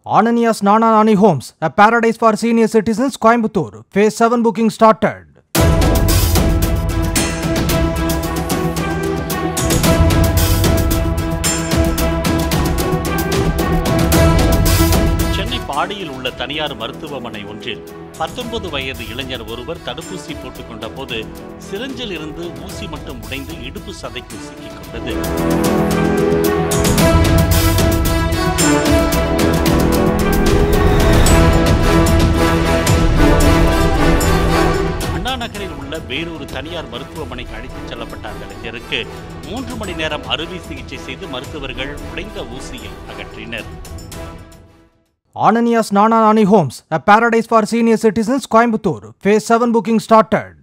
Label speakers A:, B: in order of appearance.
A: Ananias Nananani Homes, a paradise for senior citizens, Coimbatore. Phase 7 booking started.
B: Chennai பாடியில் உள்ள தனியார் மருத்துவமனை ஒன்றில் பத்தொன்பது வயது இளைஞர் ஒருவர் தடுப்பூசி போட்டுக்கொண்ட போது சிரஞ்சில் இருந்து ஊசி மட்டும் உடைந்து இடுப்பு சதைக்குள் சிக்கிக் கொண்டது அண்ணா நகரில் உள்ள வேறொரு தனியார் மருத்துவமனைக்கு அழைத்துச் செல்லப்பட்ட அந்த இளைஞருக்கு மூன்று மணி நேரம் அறுவை சிகிச்சை செய்து மருத்துவர்கள் உடைந்த ஊசியை அகற்றினர்
A: Ananias Nananani Homes, a paradise for senior citizens, Coimbatore. Phase 7 booking started.